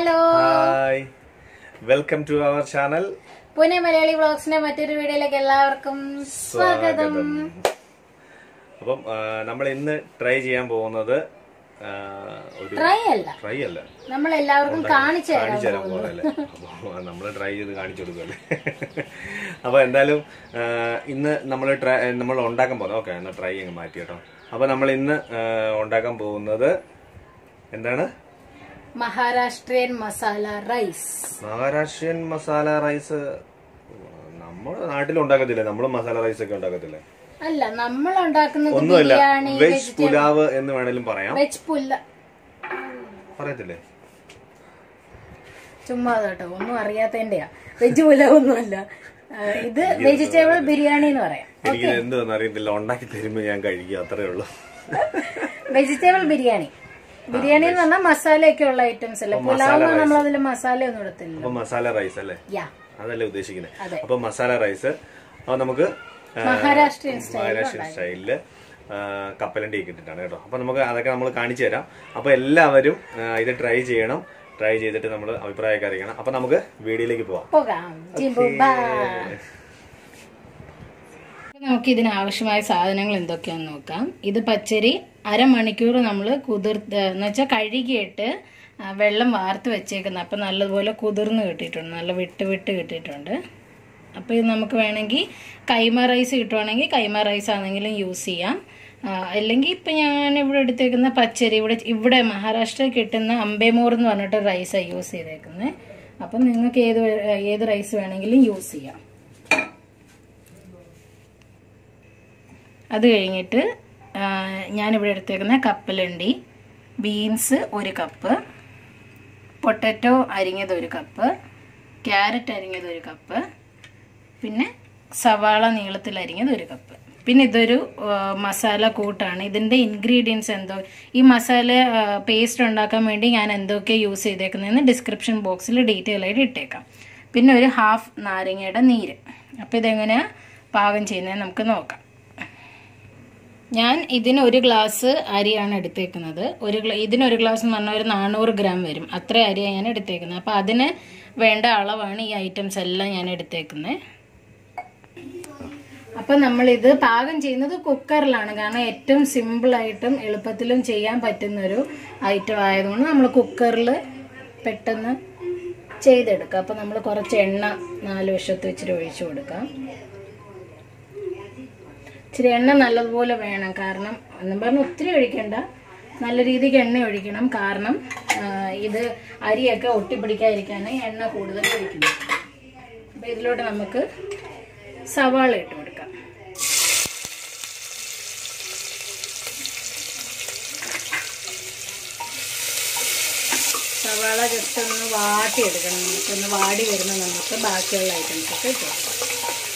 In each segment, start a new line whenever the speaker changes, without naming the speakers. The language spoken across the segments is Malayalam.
Hello
hi welcome to our channel
Pune Malayali വ്ളോഗ്സിന്റെ മറ്റൊരു വീഡിയോയിലേക്ക് എല്ലാവർക്കും സ്വാഗതം
അപ്പം നമ്മൾ ഇന്ന് ട്രൈ ചെയ്യാൻ പോകുന്നത് ആ, ഒരു
ട്രൈ അല്ല
ട്രൈ അല്ല
നമ്മൾ എല്ലാവർക്കും കാണിച്ചു തരാം
കാണിച്ചു തരാൻ പോകുന്നല്ലേ അപ്പോൾ നമ്മൾ ട്രൈ ചെയ്ത് കാണിച്ചു കൊടുക്കുമല്ലേ അപ്പോൾ എന്തായാലും ആ, ഇന്ന് നമ്മൾ ട്രൈ നമ്മൾ ഉണ്ടാക്കാൻ പോകുന്നത് ഓക്കെ എന്നാൽ ട്രൈ അങ്ങ് മാറ്റി കേട്ടോ അപ്പോൾ നമ്മൾ ഇന്ന് ആ, ഉണ്ടാക്കാൻ പോകുന്നത് എന്താണ്
Maharashtrian masala rice
Maharashtrian masala rice നമ്മുടെ നാട്ടിൽ ഉണ്ടാക്കത്തില്ലേ നമ്മൾ മസാല റൈസ് ഒക്കെ ഉണ്ടാക്കത്തില്ലേ
അല്ല നമ്മൾ ഉണ്ടാക്കുന്നത്
ഒന്നുമല്ല
ബിരിയാണി
വെജ് പുലാവ് എന്ന് വേണേലും പറയാം
വെജ് പുല്ല
പറയത്തില്ലേ
ചുമ്മാ കേട്ടോ ഒന്നും അറിയാത്തതിന്റെയാ വെജ് പുലാവ് ഒന്നുമല്ല ആ, ഇത് വെജിറ്റബിൾ ബിരിയാണി എന്ന് പറയാം
എനിക്ക് എന്തെന്ന് അറിയത്തില്ല ഉണ്ടാക്കി തരുമ്പോ ഞാൻ കഴിക്കുക അത്രേ ഉള്ളൂ
വെജിറ്റബിൾ ബിരിയാണി ബിരിയാണി എന്ന് പറഞ്ഞാൽ മസാലയൊക്കെ ഉള്ള ഐറ്റംസ് അല്ലേ പുലാവ് നമ്മൾ അതിൽ മസാല ഒന്നും ഇടത്തില്ല
അപ്പൊ മസാല റൈസ് അല്ലേ
യാ
അതല്ലേ ഉദ്ദേശിക്കുന്നത്
അതെ.
അപ്പൊ മസാല റൈസ് അപ്പൊ നമുക്ക് ആ,
മഹാരാഷ്ട്രീയൻ
മഹാരാഷ്ട്രീയൻ സ്റ്റൈലില് ആ, കപ്പലണ്ടി ഒക്കെ ഇട്ടിട്ടാണ് കേട്ടോ അപ്പൊ നമുക്ക് അതൊക്കെ നമ്മൾ കാണിച്ചു തരാം അപ്പൊ എല്ലാവരും ആ, ഇത് ട്രൈ ചെയ്യണം ട്രൈ ചെയ്തിട്ട് നമ്മൾ അഭിപ്രായമൊക്കെ അറിയിക്കണം അപ്പൊ നമുക്ക് വീഡിയോയിലേക്ക് പോവാം
പോകാം ജിംബു ബാ. നമുക്ക് ഇതിന് ആവശ്യമായ സാധനങ്ങൾ എന്തൊക്കെയാന്ന് നോക്കാം ഇത് പച്ചരി അരമണിക്കൂർ നമ്മൾ കുതിർത്ത് എന്ന് വെച്ചാൽ കഴുകിയിട്ട് ആ, വെള്ളം വാർത്ത് വെച്ചേക്കുന്നത് അപ്പം നല്ലതുപോലെ കുതിർന്ന് കിട്ടിയിട്ടുണ്ട് നല്ല വിട്ട് വിട്ട് കിട്ടിയിട്ടുണ്ട് അപ്പോൾ ഇത് നമുക്ക് വേണമെങ്കിൽ കൈമ റൈസ് കിട്ടുവാണെങ്കിൽ കൈമ റൈസ് ആണെങ്കിലും യൂസ് ചെയ്യാം ആ, അല്ലെങ്കിൽ ഇപ്പം ഞാൻ ഇവിടെ എടുത്തേക്കുന്ന പച്ചരി ഇവിടെ ഇവിടെ മഹാരാഷ്ട്രയിൽ കിട്ടുന്ന അമ്പേമോർ എന്ന് പറഞ്ഞിട്ട് റൈസാണ് യൂസ് ചെയ്തേക്കുന്നത് അപ്പം നിങ്ങൾക്ക് ഏത് വേ- ഏത് റൈസ് വേണമെങ്കിലും യൂസ് ചെയ്യാം അത് കഴിഞ്ഞിട്ട് ആ, ഞാനിവിടെ എടുത്തേക്കുന്ന കപ്പലണ്ടി ബീൻസ് ഒരു കപ്പ് പൊട്ടറ്റോ അരിഞ്ഞത് ഒരു കപ്പ് ക്യാരറ്റ് അരിഞ്ഞത് ഒരു കപ്പ് പിന്നെ സവാള നീളത്തിൽ അരിഞ്ഞത് ഒരു കപ്പ് പിന്നെ ഇതൊരു ആ, മസാല കൂട്ടാണ് ഇതിൻ്റെ ഇൻഗ്രീഡിയൻസ് എന്തോ ഈ മസാല പേസ്റ്റ് ഉണ്ടാക്കാൻ വേണ്ടി ഞാൻ എന്തൊക്കെ യൂസ് ചെയ്തേക്കുന്നതെന്ന് ഡിസ്ക്രിപ്ഷൻ ബോക്സിൽ ഡീറ്റെയിൽ ആയിട്ട് ഇട്ടേക്കാം പിന്നെ ഒരു ഹാഫ് നാരങ്ങയുടെ നീര് അപ്പോൾ ഇതെങ്ങനെയാണ് പാകം ചെയ്യുന്നത് നമുക്ക് നോക്കാം ഞാൻ ഇതിന് ഒരു ഗ്ലാസ് അരിയാണ് എടുത്തേക്കുന്നത് ഒരു ഗ്ലാ ഇതിനൊരു ഗ്ലാസ് എന്ന് പറഞ്ഞാൽ ഒരു നാനൂറ് ഗ്രാം വരും അത്ര അരിയാണ് ഞാൻ എടുത്തേക്കുന്നത് അപ്പോൾ അതിന് വേണ്ട അളവാണ് ഈ ഐറ്റംസ് എല്ലാം ഞാൻ എടുത്തേക്കുന്നത് അപ്പം നമ്മളിത് പാകം ചെയ്യുന്നത് കുക്കറിലാണ് കാരണം ഏറ്റവും സിമ്പിളായിട്ടും എളുപ്പത്തിലും ചെയ്യാൻ പറ്റുന്നൊരു ഐറ്റം ആയതുകൊണ്ട് നമ്മൾ കുക്കറിൽ പെട്ടെന്ന് ചെയ്തെടുക്കാം അപ്പം നമ്മൾ കുറച്ച് എണ്ണ നാല് വശത്ത് വെച്ചിട്ട് ഒഴിച്ചു കൊടുക്കാം ഇച്ചിരി എണ്ണ നല്ലതുപോലെ വേണം കാരണം എന്നും പറഞ്ഞ് ഒത്തിരി ഒഴിക്കണ്ട നല്ല രീതിക്ക് എണ്ണ ഒഴിക്കണം കാരണം ആ, ഇത് അരിയൊക്കെ ഒട്ടിപ്പിടിക്കാതിരിക്കാണ് എണ്ണ കൂടുതൽ ഒഴിക്കുന്നത് അപ്പം ഇതിലോട്ട് നമുക്ക് സവാള ഇട്ട് കൊടുക്കാം സവാള ജസ്റ്റ് ഒന്ന് വാട്ടിയെടുക്കണം നമുക്കൊന്ന് വാടി വരുമ്പോൾ നമുക്ക് ബാക്കിയുള്ള ഐറ്റംസ് ഒക്കെ ഇട്ട് കൊടുക്കാം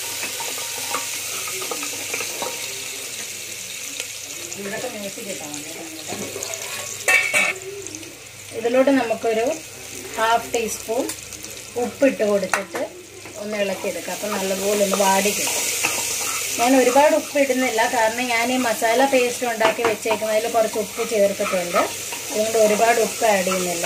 ഇവിടൊക്കെ മ്യൂസിക് ഇട്ടാൽ മതി കേട്ടോ. ഇതിലോട്ട് നമുക്കൊരു ഹാഫ് ടീസ്പൂൺ ഉപ്പിട്ട് കൊടുത്തിട്ട് ഒന്ന് ഇളക്കിയെടുക്കാം അപ്പം നല്ലപോലെ ഒന്ന് വാടി കിട്ടും ഞാൻ ഒരുപാട് ഉപ്പ് ഇടുന്നില്ല കാരണം ഞാൻ ഈ മസാല പേസ്റ്റ് ഉണ്ടാക്കി വെച്ചേക്കുന്നതിൽ കുറച്ച് ഉപ്പ് ചേർത്തിട്ടുണ്ട് അതുകൊണ്ട് ഒരുപാട് ഉപ്പ് ആഡ് ചെയ്യുന്നില്ല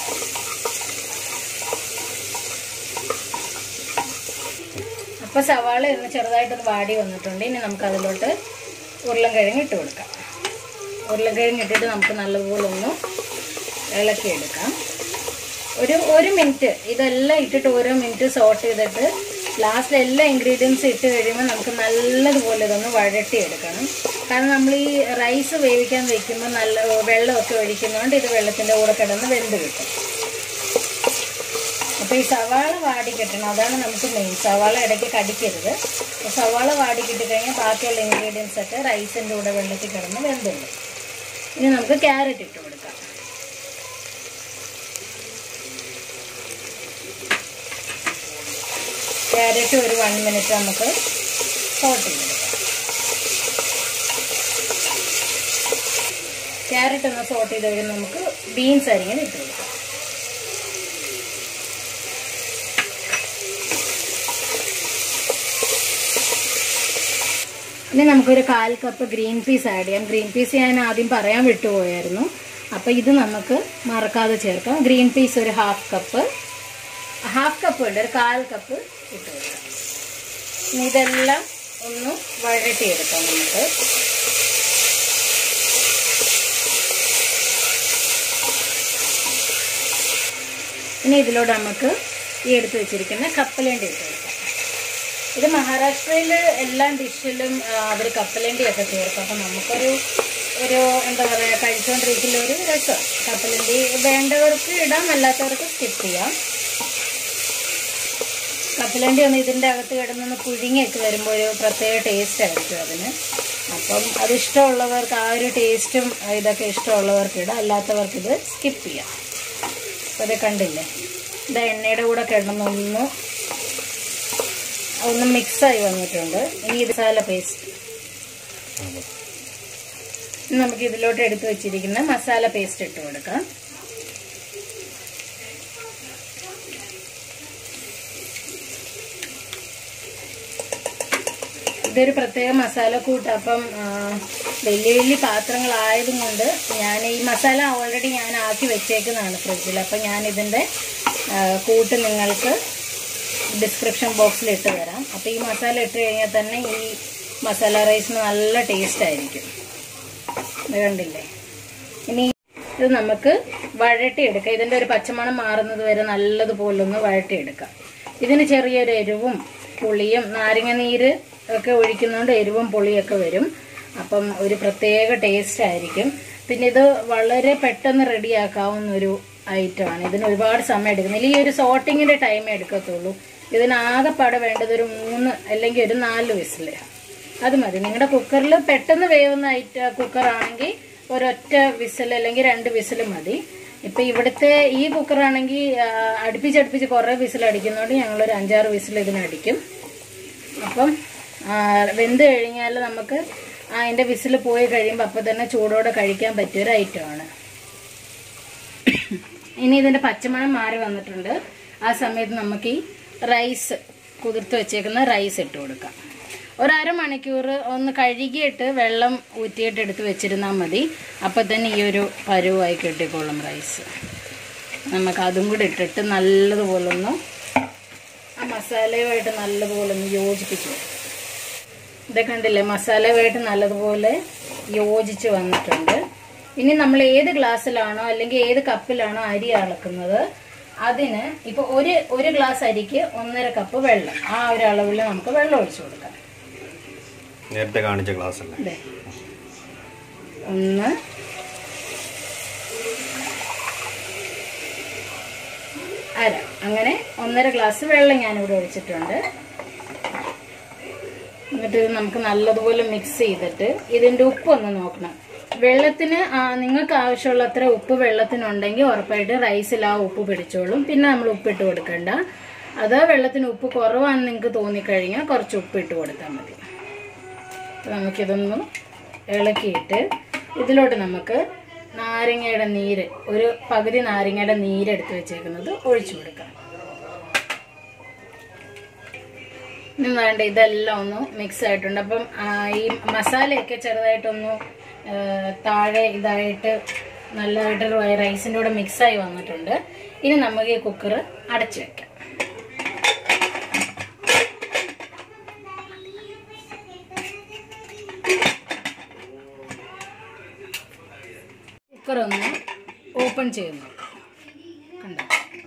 അപ്പോൾ സവാള ഒന്ന് ചെറുതായിട്ടൊന്ന് വാടി വന്നിട്ടുണ്ട് ഇനി നമുക്ക് അതിലോട്ട് ഉരുളൻകിഴങ്ങ് ഇട്ട് കൊടുക്കാം ഉരുളൻകിഴങ്ങ് ഇട്ടിട്ട് നമുക്ക് നല്ലപോലെ ഒന്ന് ഇളക്കിയെടുക്കാം ഒരു ഒരു മിനിറ്റ് ഇതെല്ലാം ഇട്ടിട്ട് ഓരോ മിനിറ്റ് സോട്ട് ചെയ്തിട്ട് ലാസ്റ്റ് എല്ലാ ഇൻഗ്രീഡിയൻസ് ഇട്ട് കഴിയുമ്പോൾ നമുക്ക് നല്ലതുപോലെ ഇതൊന്ന് വഴട്ടിയെടുക്കണം കാരണം നമ്മൾ ഈ റൈസ് വേവിക്കാൻ വെക്കുമ്പോൾ നല്ല വെള്ളമൊക്കെ ഒഴിക്കുന്നതുകൊണ്ട് ഇത് വെള്ളത്തിൻ്റെ കൂടെ കിടന്ന് വെന്ത് കിട്ടും അപ്പോൾ ഈ സവാള വാടി കിട്ടണം അതാണ് നമുക്ക് മെയിൻ സവാള ഇടയ്ക്ക് കടിക്കരുത് അപ്പോൾ സവാള വാടി കിട്ടിക്കഴിഞ്ഞാൽ ബാക്കിയുള്ള ഇൻഗ്രീഡിയൻസ് ഒക്കെ റൈസിൻ്റെ കൂടെ വെള്ളത്തിൽ കിടന്ന് വെന്തുണ്ട് ഇനി നമുക്ക് ക്യാരറ്റ് ഇട്ട് കൊടുക്കാം ക്യാരറ്റ് ഒരു വൺ മിനിറ്റ് നമുക്ക് സോട്ട് ചെയ്തെടുക്കാം ക്യാരറ്റ് ഒന്ന് സോട്ട് ചെയ്ത് കഴിയുമ്പോൾ നമുക്ക് ബീൻസ് അരിങ്ങനെ ഇട്ട് കൊടുക്കാം ഇനി നമുക്കൊരു കാൽ കപ്പ് ഗ്രീൻ പീസ് ആഡ് ചെയ്യാം ഗ്രീൻ പീസ് ഞാൻ ആദ്യം പറയാൻ വിട്ടുപോയായിരുന്നു അപ്പോൾ ഇത് നമുക്ക് മറക്കാതെ ചേർക്കാം ഗ്രീൻ പീസ് ഒരു ഹാഫ് കപ്പ് ഹാഫ് കപ്പ് ഉണ്ട് ഒരു കാൽ കപ്പ് ഇട്ട് കൊടുക്കാം ഇനി ഇതെല്ലാം ഒന്ന് വഴട്ടിയെടുക്കാം നമുക്ക് ഇനി ഇതിലൂടെ നമുക്ക് ഈ എടുത്ത് വെച്ചിരിക്കുന്ന കപ്പലണ്ടി ഇട്ട് കൊടുക്കാം ഇത് മഹാരാഷ്ട്രയിൽ എല്ലാ ഡിഷിലും അവർ കപ്പലണ്ടിയൊക്കെ ചേർക്കും അപ്പം നമുക്കൊരു ഒരു എന്താ പറയുക കഴിച്ചുകൊണ്ടിരിക്കുന്ന ഒരു രസം കപ്പലണ്ടി വേണ്ടവർക്ക് ഇടാം അല്ലാത്തവർക്ക് സ്കിപ്പ് ചെയ്യാം കപ്പലണ്ടി ഒന്ന് ഇതിൻ്റെ അകത്ത് കിടന്നൊന്ന് പുഴുങ്ങിയൊക്കെ വരുമ്പോൾ ഒരു പ്രത്യേക ടേസ്റ്റ് ആയിരിക്കും അതിന് അപ്പം അത് ഇഷ്ടമുള്ളവർക്ക് ആ ഒരു ടേസ്റ്റും ഇതൊക്കെ ഇഷ്ടമുള്ളവർക്ക് ഇടാം അല്ലാത്തവർക്ക് ഇത് സ്കിപ്പ് ചെയ്യാം അപ്പോൾ ഇത് കണ്ടില്ലേ ഇത് എണ്ണയുടെ കൂടെ കിടന്നൊന്ന് ഒന്ന് മിക്സായി വന്നിട്ടുണ്ട് ഇനി ഇത് മസാല പേസ്റ്റ് നമുക്ക് ഇതിലോട്ട് എടുത്തു വെച്ചിരിക്കുന്ന മസാല പേസ്റ്റ് ഇട്ട് കൊടുക്കാം ഇതൊരു പ്രത്യേക മസാലക്കൂട്ട് അപ്പം ആ, വലിയ വലിയ പാത്രങ്ങളായതും കൊണ്ട് ഞാൻ ഈ മസാല ഓൾറെഡി ഞാൻ ആക്കി വെച്ചേക്കുന്നതാണ് ഫ്രിഡ്ജിൽ അപ്പം ഞാൻ ഇതിൻ്റെ ആ, കൂട്ട് നിങ്ങൾക്ക് ഡിസ്ക്രിപ്ഷൻ ബോക്സിൽ ഇട്ട് തരാം അപ്പോൾ ഈ മസാല ഇട്ട് കഴിഞ്ഞാൽ തന്നെ ഈ മസാല റൈസിന് നല്ല ടേസ്റ്റ് ആയിരിക്കും ഇത് കണ്ടില്ലേ ഇനി ഇത് നമുക്ക് വഴട്ടിയെടുക്കാം ഇതിൻ്റെ ഒരു പച്ചമണം മാറുന്നത് വരെ നല്ലതുപോലെ ഒന്ന് വഴട്ടിയെടുക്കാം ഇതിന് ചെറിയൊരു എരിവും പുളിയും നാരങ്ങ നീര് ഒക്കെ ഒഴിക്കുന്നതുകൊണ്ട് എരിവും പുളിയൊക്കെ വരും അപ്പം ഒരു പ്രത്യേക ടേസ്റ്റ് ആയിരിക്കും പിന്നെ ഇത് വളരെ പെട്ടെന്ന് റെഡിയാക്കാവുന്ന ഒരു ഐറ്റമാണ് ഇതിന് ഒരുപാട് സമയം എടുക്കുന്നില്ല ഈ ഒരു സോട്ടിങ്ങിൻ്റെ ടൈമേ എടുക്കത്തുള്ളൂ ഇതിനാകെപ്പാടെ വേണ്ടത് ഒരു മൂന്ന് അല്ലെങ്കിൽ ഒരു നാല് വിസിൽ അത് മതി നിങ്ങളുടെ കുക്കറിൽ പെട്ടെന്ന് വേവുന്ന ഐറ്റ കുക്കറാണെങ്കിൽ ഒരൊറ്റ വിസിൽ അല്ലെങ്കിൽ രണ്ട് വിസിൽ മതി ഇപ്പം ഇവിടുത്തെ ഈ കുക്കറാണെങ്കിൽ അടുപ്പിച്ചടുപ്പിച്ച് കുറേ വിസിൽ അടിക്കുന്നതുകൊണ്ട് ഞങ്ങളൊരു അഞ്ചാറ് വിസിൽ ഇതിനടിക്കും അപ്പം ആ, വെന്ത് കഴിഞ്ഞാൽ നമുക്ക് അതിൻ്റെ വിസിൽ പോയി കഴിയുമ്പോൾ അപ്പം തന്നെ ചൂടോടെ കഴിക്കാൻ പറ്റിയൊരു ഐറ്റമാണ് ഇനി ഇതിൻ്റെ പച്ചമണം മാറി വന്നിട്ടുണ്ട് ആ സമയത്ത് നമുക്ക് ഈ റൈസ് കുതിർത്ത് വെച്ചേക്കുന്ന റൈസ് ഇട്ട് കൊടുക്കാം ഒരു അരമണിക്കൂർ ഒന്ന് കഴുകിയിട്ട് വെള്ളം ഊറ്റിയിട്ട് എടുത്ത് വെച്ചിരുന്നാൽ മതി അപ്പം തന്നെ ഈ ഒരു പരുവായി കിട്ടിക്കോളും റൈസ് നമുക്ക് അതും കൂടി ഇട്ടിട്ട് നല്ലതുപോലെ ഒന്ന് ആ മസാലയുമായിട്ട് നല്ലതുപോലെ ഒന്ന് യോജിപ്പിച്ചു ഇത് കണ്ടില്ലേ മസാലയുമായിട്ട് നല്ലതുപോലെ യോജിച്ച് വന്നിട്ടുണ്ട് ഇനി നമ്മൾ ഏത് ഗ്ലാസ്സിലാണോ അല്ലെങ്കിൽ ഏത് കപ്പിലാണോ അരി അളക്കുന്നത് അതിന് ഇപ്പൊ ഒരു ഒരു ഗ്ലാസ് അരിക്ക് ഒന്നര കപ്പ് വെള്ളം ആ ഒരു അളവിൽ നമുക്ക് വെള്ളം ഒഴിച്ചു കൊടുക്കാം
നേരത്തെ കാണിച്ച ക്ലാസ് അല്ലേ
ദേ. ഒന്ന് അര അങ്ങനെ ഒന്നര ഗ്ലാസ് വെള്ളം ഞാനിവിടെ ഒഴിച്ചിട്ടുണ്ട് എന്നിട്ട് ഇത് നമുക്ക് നല്ലതുപോലെ മിക്സ് ചെയ്തിട്ട് ഇതിൻ്റെ ഉപ്പ് ഒന്ന് നോക്കണം വെള്ളത്തിന് ആ, നിങ്ങൾക്ക് ആവശ്യമുള്ള അത്ര ഉപ്പ് വെള്ളത്തിനുണ്ടെങ്കിൽ ഉറപ്പായിട്ട് റൈസിൽ ആ ഉപ്പ് പിടിച്ചോളും പിന്നെ നമ്മൾ ഉപ്പിട്ട് കൊടുക്കണ്ട അത് വെള്ളത്തിന് ഉപ്പ് കുറവാണെന്ന് നിങ്ങൾക്ക് തോന്നിക്കഴിഞ്ഞാൽ കുറച്ച് ഉപ്പ് ഇട്ട് കൊടുത്താൽ മതി അപ്പോൾ നമുക്കിതൊന്ന് ഇളക്കിയിട്ട് ഇതിലോട്ട് നമുക്ക് നാരങ്ങയുടെ നീര് ഒരു പകുതി നാരങ്ങയുടെ നീര് എടുത്ത് വെച്ചേക്കുന്നത് ഒഴിച്ചു കൊടുക്കാം ഇനി വേണ്ട ഇതെല്ലാം ഒന്ന് മിക്സ് ആയിട്ടുണ്ട് അപ്പം ആ, ഈ മസാലയൊക്കെ ചെറുതായിട്ടൊന്ന് ആ, താഴെ ഇതായിട്ട് നല്ലതായിട്ട് റൈസിൻ്റെ കൂടെ മിക്സായി വന്നിട്ടുണ്ട് ഇനി നമുക്ക് ഈ കുക്കർ അടച്ചു വെക്കാം കുക്കർ ഒന്ന് ഓപ്പൺ ചെയ്യുന്നു കണ്ടോ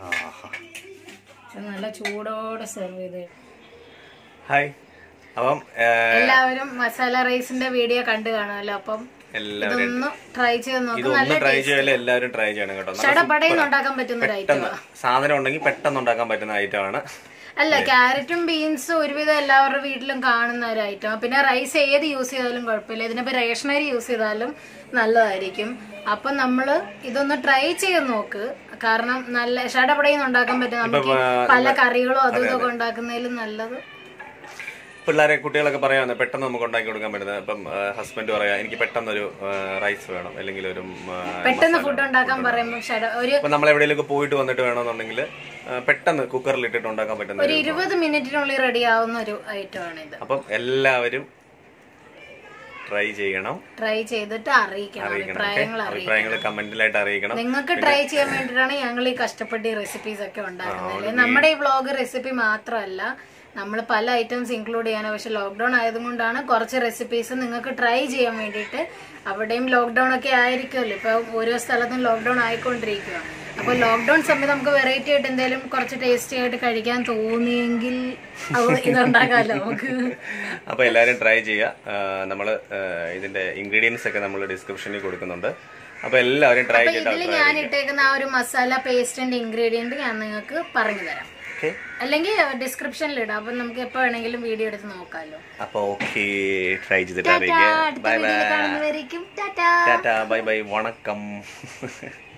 ഇത് നല്ല ചൂടോടെ സെർവ് ചെയ്ത്
ഹായ് അപ്പം ഏ,
എല്ലാവരും മസാല റൈസിന്റെ വീഡിയോ കണ്ടു കാണുമല്ലോ അപ്പം
എല്ലാവരും
ഇതൊന്ന് ട്രൈ ചെയ്ത് നോക്കും
ഇതൊന്ന് ട്രൈ ചെയ്യാൻ എല്ലാവരും ട്രൈ ചെയ്യണം കേട്ടോ നല്ല
ചടപടയിൽ ഉണ്ടാക്കാൻ പറ്റുന്ന ഒരു ഐറ്റം
പെട്ടെന്ന് സാധനം ഉണ്ടെങ്കിൽ പെട്ടെന്ന് ഉണ്ടാക്കാൻ പറ്റുന്ന ഐറ്റമാണ്
അല്ല ക്യാരറ്റും ബീൻസും ഒരുവിധം എല്ലാവരുടെ വീട്ടിലും കാണുന്ന ഒരു ഐറ്റം പിന്നെ റൈസ് ഏത് യൂസ് ചെയ്താലും കുഴപ്പമില്ല ഇതിനിപ്പോ റേഷനറി യൂസ് ചെയ്താലും നല്ലതായിരിക്കും അപ്പൊ നമ്മള് ഇതൊന്ന് ട്രൈ ചെയ്ത് നോക്ക് കാരണം നല്ല ഷടപടയിൽ ഉണ്ടാക്കാൻ പറ്റും നമുക്ക് പല കറികളും അതും ഇതൊക്കെ ഉണ്ടാക്കുന്നതിലും നല്ലത്
പിള്ളേരെ കുട്ടികളൊക്കെ പറയാവുന്ന പെട്ടെന്ന് നമുക്ക് ഉണ്ടാക്കി കൊടുക്കാൻ പറ്റുന്നത് ഇപ്പം ഹസ്ബൻഡ് പറയാ എനിക്ക് പെട്ടെന്നൊരു റൈസ് വേണം അല്ലെങ്കിൽ ഒരു ആ,
പെട്ടെന്ന്
മസാല
ഫുഡ് ഉണ്ടാക്കാൻ പറയുമ്പോൾ ഷട ഒരു
ഇപ്പൊ നമ്മൾ എവിടെയെങ്കിലും പോയിട്ട് വന്നിട്ട് വേണമെന്നുണ്ടെങ്കിൽ ആ, പെട്ടെന്ന് കുക്കറിൽ ഇട്ടിട്ട് ഉണ്ടാക്കാൻ പറ്റുന്ന
ഒരു
ഒരു
ഇരുപത് മിനിറ്റിനുള്ളിൽ റെഡി ആവുന്ന ഒരു ഐറ്റം ആണ് ഇത്
അപ്പം എല്ലാവരും ട്രൈ ചെയ്യണം
ട്രൈ ചെയ്തിട്ട് അറിയിക്കണം
അറിയിക്കണം ഓക്കെ
അഭിപ്രായങ്ങൾ അറിയിക്കണം
അഭിപ്രായങ്ങൾ കമന്റിലായിട്ട് അറിയിക്കണം
നിങ്ങൾക്ക് ട്രൈ ചെയ്യാൻ വേണ്ടിയിട്ടാണ് ഞങ്ങൾ ഈ കഷ്ടപ്പെട്ട് ഈ റെസിപ്പീസ് ഒക്കെ ഉണ്ടാക്കുന്നത് അല്ലേ നമ്മുടെ ഈ വ്ളോഗ് റെസിപ്പി മാത്രമല്ല നമ്മൾ പല ഐറ്റംസ് ഇൻക്ലൂഡ് ചെയ്യാനോ പക്ഷെ ലോക്ക്ഡൌൺ ആയതുകൊണ്ടാണ് കുറച്ച് റെസിപ്പീസ് നിങ്ങൾക്ക് ട്രൈ ചെയ്യാൻ വേണ്ടിയിട്ട് അവിടെയും ലോക്ക്ഡൌൺ ഒക്കെ ആയിരിക്കുമല്ലോ ഇപ്പൊ ഓരോ സ്ഥലത്തും ലോക്ക്ഡൌൺ ആയിക്കൊണ്ടിരിക്കുക അപ്പോൾ ലോക്ക്ഡൌൺ സമയത്ത് നമുക്ക് വെറൈറ്റി ആയിട്ട് എന്തെങ്കിലും കുറച്ച് ടേസ്റ്റി ആയിട്ട് കഴിക്കാൻ തോന്നിയെങ്കിൽ അത് ഇതുണ്ടാക്കാമല്ലോ നമുക്ക്
അപ്പോൾ എല്ലാവരും ട്രൈ ചെയ്യുക നമ്മൾ ഇതിന്റെ ഇൻഗ്രീഡിയൻസ് ഒക്കെ നമ്മൾ ഡിസ്ക്രിപ്ഷനിൽ കൊടുക്കുന്നുണ്ട് അപ്പോൾ എല്ലാവരും ട്രൈ
അപ്പൊ
ചെയ്തിട്ട്
ഇതിൽ ഞാൻ ഇട്ടേക്കുന്ന ആ ഒരു മസാല പേസ്റ്റിന്റെ ഇൻഗ്രീഡിയന്റ് ഞാൻ നിങ്ങൾക്ക് പറഞ്ഞു തരാം
ഓക്കെ
അല്ലെങ്കിൽ ഡിസ്ക്രിപ്ഷനിൽ ഇടാം അപ്പൊ നമുക്ക് എപ്പോ വേണമെങ്കിലും വീഡിയോ എടുത്ത് നോക്കാമല്ലോ
അപ്പോൾ ഓക്കെ ട്രൈ ചെയ്തിട്ട് അറിയിക്കുക
അടുത്ത
ബൈ ബൈ
വീഡിയോയിൽ കാണുന്നവരേക്കും ടാറ്റാ
ടാറ്റ ബൈ ബൈ വണക്കം